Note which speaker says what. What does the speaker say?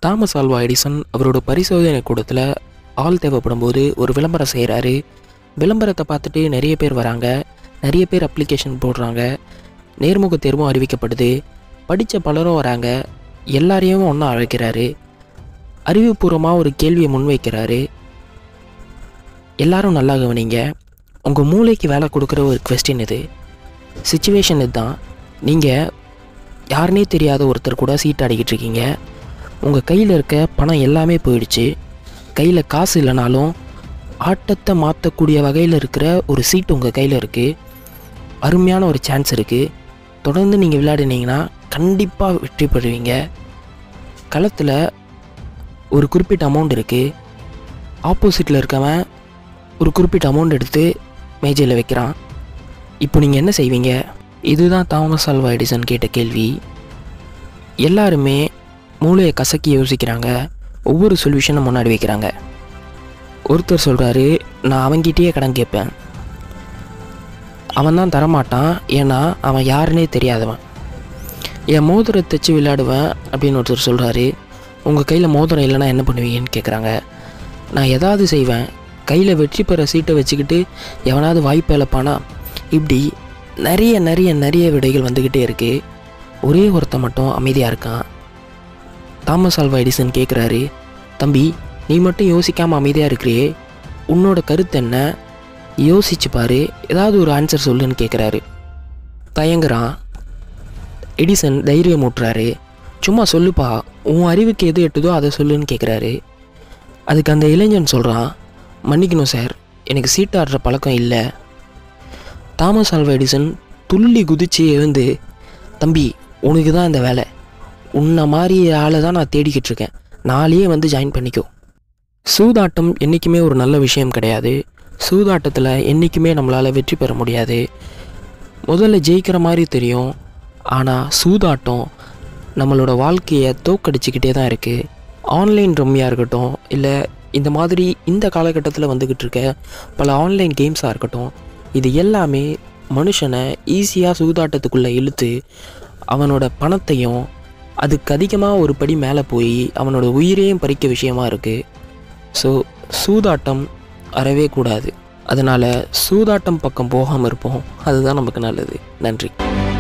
Speaker 1: Thomas Alva Edison அவரோட பரிசோதனை கூடத்தில் ஆள் தேவைப்படும் போது ஒரு விளம்பரம் செய்கிறாரு விளம்பரத்தை பார்த்துட்டு நிறைய பேர் வராங்க நிறைய பேர் அப்ளிகேஷன் போடுறாங்க நேர்முக தேர்வும் அறிவிக்கப்படுது படித்த பலரும் வராங்க எல்லாரையும் ஒன்றா அழைக்கிறாரு அறிவுபூர்வமாக ஒரு கேள்வியை முன்வைக்கிறாரு எல்லாரும் நல்லா கவனிங்க உங்கள் மூளைக்கு வேலை கொடுக்குற ஒரு கொஸ்டின் இது சுச்சுவேஷன் இதுதான் நீங்கள் யாருனே தெரியாத ஒருத்தர் கூட சீட் ஆடிக்கிட்டு இருக்கீங்க உங்கள் கையில் இருக்க பணம் எல்லாமே போயிடுச்சு கையில் காசு இல்லைனாலும் ஆட்டத்தை மாற்றக்கூடிய வகையில் இருக்கிற ஒரு சீட் உங்கள் கையில் இருக்குது அருமையான ஒரு சான்ஸ் இருக்குது தொடர்ந்து நீங்கள் விளையாடினீங்கன்னா கண்டிப்பாக வெற்றி பெறுவீங்க களத்தில் ஒரு குறிப்பிட்ட அமௌண்ட் இருக்குது ஆப்போசிட்டில் இருக்கவன் ஒரு குறிப்பிட்ட அமௌண்ட் எடுத்து மேஜையில் வைக்கிறான் இப்போ நீங்கள் என்ன செய்வீங்க இதுதான் தாமஸ் ஆல்வா எடிசன் கேட்ட கேள்வி எல்லாருமே மூளையை கசக்கி யோசிக்கிறாங்க ஒவ்வொரு சொல்யூஷனை முன்னாடி வைக்கிறாங்க ஒருத்தர் சொல்கிறாரு நான் அவன்கிட்டயே கடன் கேட்பேன் அவன் தான் தரமாட்டான் ஏன்னா அவன் யாருன்னே தெரியாதவன் என் மோதிரத்தை தைச்சு விளையாடுவேன் அப்படின்னு ஒருத்தர் சொல்கிறாரு உங்கள் கையில் மோதிரம் இல்லைன்னா என்ன பண்ணுவீங்கன்னு கேட்குறாங்க நான் ஏதாவது செய்வேன் கையில் வெற்றி பெற சீட்டை வச்சுக்கிட்டு எவனாவது வாய்ப்பு இழப்பானா இப்படி நிறைய நிறைய நிறைய விடைகள் வந்துக்கிட்டே இருக்குது ஒரே ஒருத்தன் மட்டும் அமைதியாக இருக்கான் தாமஸ் ஆல்வா எடிசன் கேட்குறாரு தம்பி நீ மட்டும் யோசிக்காமல் அமைதியாக இருக்கிறியே உன்னோட கருத்து என்ன யோசிச்சு பாரு ஏதாவது ஒரு ஆன்சர் சொல்லுன்னு கேட்குறாரு தயங்குறான் எடிசன் தைரியம் ஊட்டுறாரு சும்மா சொல்லுப்பா உன் அறிவுக்கு எது எட்டுதோ அதை சொல்லுன்னு கேட்குறாரு அதுக்கு அந்த இளைஞன் சொல்கிறான் மன்னிக்கணும் சார் எனக்கு சீட்டு ஆடுற பழக்கம் இல்லை தாமஸ் ஆல்வா எடிசன் துள்ளி குதிச்சு எழுந்து தம்பி உனக்கு தான் இந்த வேலை உன்னை மாதிரி ஆளை தான் நான் தேடிக்கிட்டு இருக்கேன் நாளையே வந்து ஜாயின் பண்ணிக்கோ சூதாட்டம் என்றைக்குமே ஒரு நல்ல விஷயம் கிடையாது சூதாட்டத்தில் என்றைக்குமே நம்மளால் வெற்றி பெற முடியாது முதல்ல ஜெயிக்கிற மாதிரி தெரியும் ஆனால் சூதாட்டம் நம்மளோட வாழ்க்கையை தோக்கடிச்சிக்கிட்டே தான் இருக்குது ஆன்லைன் ரம்மியாக இருக்கட்டும் இல்லை இந்த மாதிரி இந்த காலகட்டத்தில் வந்துக்கிட்டு இருக்க பல ஆன்லைன் கேம்ஸாக இருக்கட்டும் இது எல்லாமே மனுஷனை ஈஸியாக சூதாட்டத்துக்குள்ளே இழுத்து அவனோட பணத்தையும் அதுக்கு அதிகமாக ஒரு படி மேலே போய் அவனோட உயிரையும் பறிக்க விஷயமா இருக்குது ஸோ சூதாட்டம் அறவே கூடாது அதனால் சூதாட்டம் பக்கம் போகாமல் இருப்போம் அதுதான் நமக்கு நல்லது நன்றி